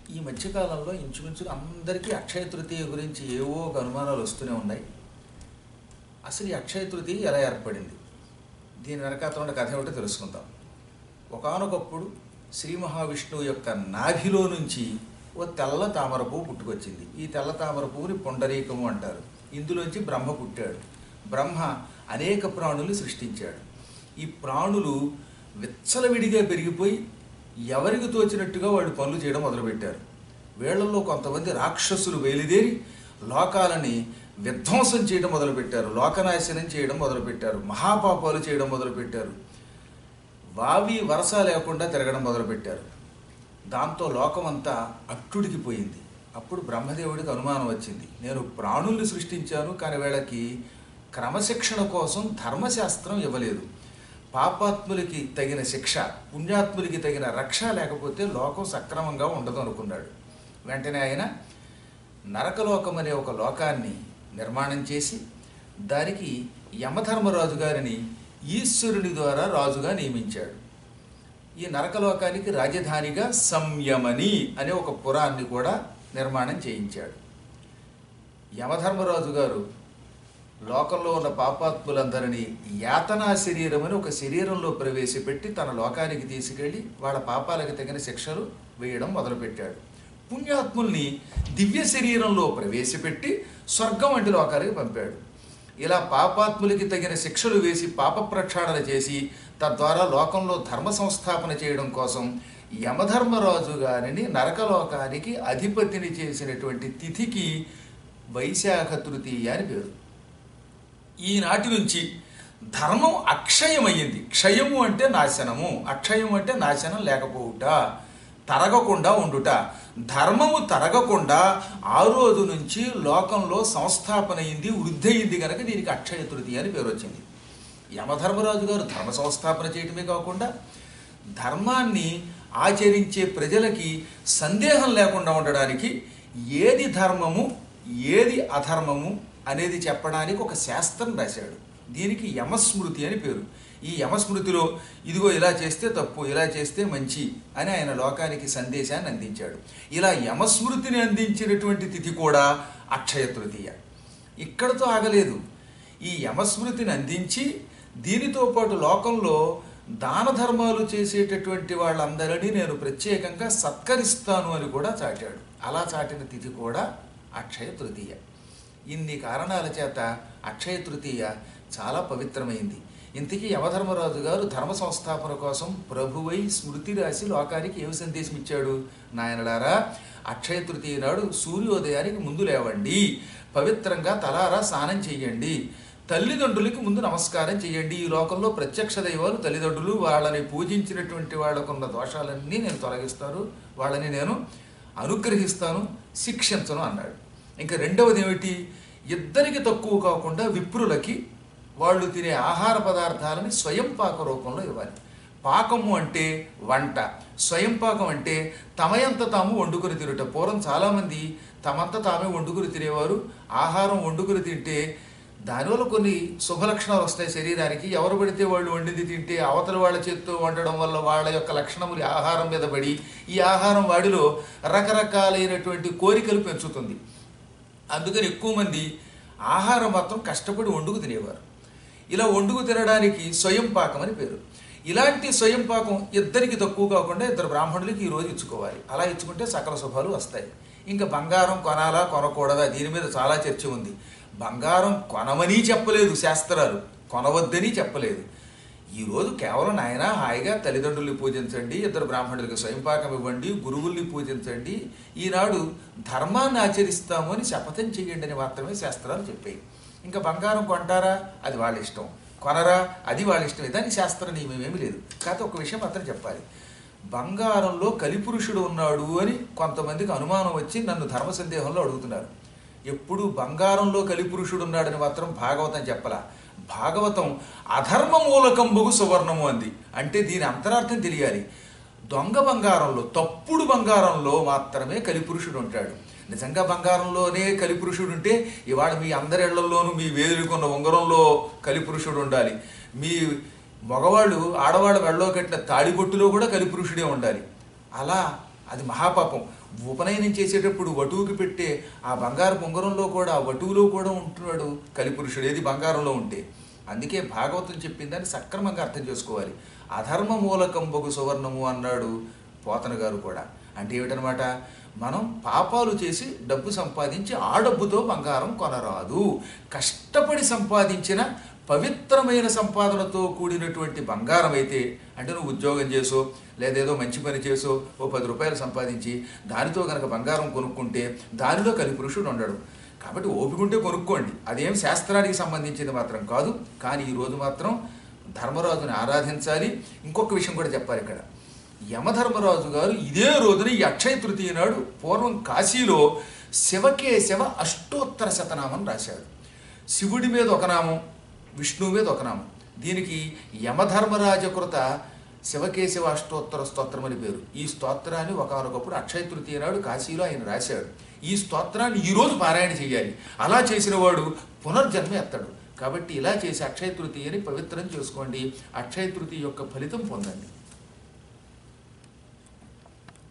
ఈ మధ్యకాలంలో ఇంచుమించుగా అందరికీ అక్షయ తృతీయ గురించి ఏవో ఒక అనుమానాలు వస్తూనే ఉన్నాయి అసలు ఈ అక్షయ తృతీయ ఎలా ఏర్పడింది దీని వెనకాతల ఉన్న కథ ఏమిటో తెలుసుకుందాం ఒకానొకప్పుడు శ్రీ మహావిష్ణువు యొక్క నాభిలో నుంచి ఓ తెల్ల తామర పువ్వు పుట్టుకొచ్చింది ఈ తెల్ల తామర పువ్వుని పొండరీకము అంటారు ఇందులోంచి బ్రహ్మ పుట్టాడు బ్రహ్మ అనేక ప్రాణులు సృష్టించాడు ఈ ప్రాణులు విచ్చలవిడిగా పెరిగిపోయి ఎవరికి తోచినట్టుగా వాళ్ళు పనులు చేయడం మొదలుపెట్టారు వీళ్ళల్లో కొంతమంది రాక్షసులు బయలుదేరి లోకాలని విధ్వంసం చేయడం మొదలుపెట్టారు లోకనాశనం చేయడం మొదలుపెట్టారు మహాపాపాలు చేయడం మొదలుపెట్టారు వావి వరస లేకుండా తిరగడం మొదలుపెట్టారు దాంతో లోకమంతా అట్టుడికి పోయింది అప్పుడు బ్రహ్మదేవుడికి అనుమానం వచ్చింది నేను ప్రాణుల్ని సృష్టించాను కానీ వీళ్ళకి క్రమశిక్షణ కోసం ధర్మశాస్త్రం ఇవ్వలేదు పాపాత్ములకి తగిన శిక్ష పుణ్యాత్ములకి తగిన రక్ష లేకపోతే లోకం సక్రమంగా ఉండదు అనుకున్నాడు వెంటనే ఆయన నరకలోకం అనే ఒక లోకాన్ని నిర్మాణం చేసి దానికి యమధర్మరాజు గారిని ఈశ్వరుని ద్వారా రాజుగా నియమించాడు ఈ నరకలోకానికి రాజధానిగా సంయమని అనే ఒక పురాన్ని కూడా నిర్మాణం చేయించాడు యమధర్మరాజు గారు లోకంలో ఉన్న పాపాత్ములందరినీ యాతనా శరీరం అని ఒక శరీరంలో ప్రవేశపెట్టి తన లోకానికి తీసుకెళ్ళి వాళ్ళ పాపాలకు తగిన శిక్షలు వేయడం మొదలుపెట్టాడు పుణ్యాత్ముల్ని దివ్య శరీరంలో ప్రవేశపెట్టి స్వర్గం వంటి లోకానికి పంపాడు ఇలా పాపాత్ములకి తగిన శిక్షలు వేసి పాప ప్రక్షాళన చేసి తద్వారా లోకంలో ధర్మ సంస్థాపన చేయడం కోసం యమధర్మరాజు గారిని నరకలోకానికి అధిపతిని చేసినటువంటి తిథికి వైశాఖ తృతీయ అని పేరు ఈనాటి నుంచి ధర్మం అక్షయమయ్యింది క్షయము అంటే నాశనము అక్షయము అంటే నాశనం లేకపోవుట తరగకుండా ఉండుట ధర్మము తరగకుండా ఆ రోజు నుంచి లోకంలో సంస్థాపన అయింది వృద్ధి అయింది కనుక దీనికి అక్షయ తృతీయ అని పేరు వచ్చింది యమధర్మరాజు గారు ధర్మ సంస్థాపన చేయటమే కాకుండా ధర్మాన్ని ఆచరించే ప్రజలకి సందేహం లేకుండా ఉండడానికి ఏది ధర్మము ఏది అధర్మము అనేది చెప్పడానికి ఒక శాస్త్రం రాశాడు దీనికి యమస్మృతి అని పేరు ఈ యమస్మృతిలో ఇదిగో ఇలా చేస్తే తప్పు ఇలా చేస్తే మంచి అని ఆయన లోకానికి సందేశాన్ని అందించాడు ఇలా యమస్మృతిని అందించినటువంటి తిథి కూడా అక్షయ తృతీయ ఇక్కడతో ఆగలేదు ఈ యమస్మృతిని అందించి దీనితో పాటు లోకంలో దాన ధర్మాలు చేసేటటువంటి వాళ్ళందరినీ నేను ప్రత్యేకంగా సత్కరిస్తాను అని కూడా చాటాడు అలా చాటిన తిథి కూడా అక్షయ తృతీయ ఇన్ని కారణాల చేత అక్షయ తృతీయ చాలా పవిత్రమైంది ఇంతకీ యమధర్మరాజు గారు ధర్మ సంస్థాపన కోసం ప్రభువై స్మృతి రాసి లోకానికి ఏమి సందేశం ఇచ్చాడు నాయనలారా అక్షయ తృతీయ నాడు సూర్యోదయానికి ముందు లేవండి పవిత్రంగా తలారా స్నానం చేయండి తల్లిదండ్రులకి ముందు నమస్కారం చేయండి ఈ లోకంలో ప్రత్యక్ష దైవాలు తల్లిదండ్రులు వాళ్ళని పూజించినటువంటి వాళ్ళకున్న దోషాలన్నీ నేను తొలగిస్తాను వాళ్ళని నేను అనుగ్రహిస్తాను శిక్షించను అన్నాడు ఇంకా రెండవది ఏమిటి ఇద్దరికి తక్కువ కాకుండా విప్రులకి వాళ్ళు తినే ఆహార పదార్థాలని స్వయం పాక రూపంలో ఇవ్వాలి పాకము అంటే వంట స్వయం పాకం అంటే తమయంత తాము వండుకొని తినట పూర్వం చాలామంది తమంత తామే వండుకొని తినేవారు ఆహారం వండుకొని తింటే దానివల్ల కొన్ని శుభలక్షణాలు వస్తాయి శరీరానికి ఎవరు పడితే వాళ్ళు వండింది తింటే అవతల వాళ్ళ చేత్తో వండడం వల్ల వాళ్ళ యొక్క లక్షణములు ఆహారం మీద పడి ఈ ఆహారం వాడిలో రకరకాలైనటువంటి కోరికలు పెంచుతుంది అందుకని ఎక్కువ మంది ఆహారం మాత్రం కష్టపడి వండుకు తినేవారు ఇలా వండుకు తినడానికి స్వయం పాకం అని పేరు ఇలాంటి స్వయం పాకం ఇద్దరికి తక్కువ కాకుండా ఇద్దరు బ్రాహ్మణులకి ఈ రోజు ఇచ్చుకోవాలి అలా ఇచ్చుకుంటే సకల శుభాలు వస్తాయి ఇంకా బంగారం కొనాలా కొనకూడదా దీని మీద చాలా చర్చ ఉంది బంగారం కొనమని చెప్పలేదు శాస్త్రాలు కొనవద్దని చెప్పలేదు ఈరోజు కేవలం నాయన హాయిగా తల్లిదండ్రుల్ని పూజించండి ఇద్దరు బ్రాహ్మణులకి స్వయంపాకం ఇవ్వండి గురువుల్ని పూజించండి ఈనాడు ధర్మాన్ని ఆచరిస్తాము అని శపథం చేయండి అని మాత్రమే శాస్త్రాలు చెప్పాయి ఇంకా బంగారం కొంటారా అది వాళ్ళ ఇష్టం కొనరా అది వాళ్ళ ఇష్టమే దానికి శాస్త్ర నియమం ఏమీ లేదు కాకపోతే ఒక విషయం మాత్రం చెప్పాలి బంగారంలో కలిపురుషుడు ఉన్నాడు అని కొంతమందికి అనుమానం వచ్చి నన్ను ధర్మ సందేహంలో అడుగుతున్నారు ఎప్పుడు బంగారంలో కలిపురుషుడు ఉన్నాడని మాత్రం భాగవతం చెప్పలా భాగవతం అధర్మ మూలకంబుగు సువర్ణము అంది అంటే దీని అంతరార్థం తెలియాలి దొంగ బంగారంలో తప్పుడు బంగారంలో మాత్రమే కలిపురుషుడు ఉంటాడు నిజంగా బంగారంలోనే కలిపురుషుడు ఉంటే ఇవాళ మీ అందరి ఇళ్లలోనూ మీ వేదులుకున్న ఉంగరంలో కలిపురుషుడు ఉండాలి మీ మగవాళ్ళు ఆడవాళ్ళ మెడలో కట్టిన తాళిబొట్టులో కూడా కలిపురుషుడే ఉండాలి అలా అది మహాపాపం ఉపనయనం చేసేటప్పుడు వటువుకి పెట్టే ఆ బంగారు ఉంగరంలో కూడా ఆ వటువులో కూడా ఉంటున్నాడు కలిపురుషుడు ఏది బంగారంలో ఉంటే అందుకే భాగవతం చెప్పిందని సక్రమంగా అర్థం చేసుకోవాలి అధర్మ మూలకంబగు సువర్ణము అన్నాడు పోతన గారు కూడా అంటే ఏమిటనమాట మనం పాపాలు చేసి డబ్బు సంపాదించి ఆ డబ్బుతో బంగారం కొనరాదు కష్టపడి సంపాదించిన పవిత్రమైన సంపాదనతో కూడినటువంటి బంగారం అయితే అంటే నువ్వు ఉద్యోగం చేసో లేదేదో మంచి పని చేసో ఓ పది రూపాయలు సంపాదించి దానితో కనుక బంగారం కొనుక్కుంటే దానిలో కలిపురుషుడు ఉండడు కాబట్టి ఓపిక ఉంటే కొనుక్కోండి అదేం శాస్త్రానికి సంబంధించింది మాత్రం కాదు కానీ ఈరోజు మాత్రం ధర్మరాజుని ఆరాధించాలి ఇంకొక విషయం కూడా చెప్పాలి ఇక్కడ యమధర్మరాజు గారు ఇదే రోజున ఈ అక్షయ తృతీయ నాడు పూర్వం కాశీలో శివకేశవ అష్టోత్తర శతనామం రాశాడు శివుడి మీద ఒక నామం విష్ణువు మీద ఒక నామం దీనికి యమధర్మరాజకృత శివకేశవ అష్టోత్తర స్తోత్రం అని పేరు ఈ స్తోత్రాన్ని ఒకనొకప్పుడు అక్షయ తృతీయ నాడు కాశీలో ఆయన రాశాడు ఈ స్తోత్రాన్ని ఈరోజు పారాయణ చేయాలి అలా చేసిన వాడు పునర్జన్మ ఎత్తాడు కాబట్టి ఇలా చేసి అక్షయ తృతీయని పవిత్రం చేసుకోండి అక్షయ తృతీయ యొక్క ఫలితం పొందండి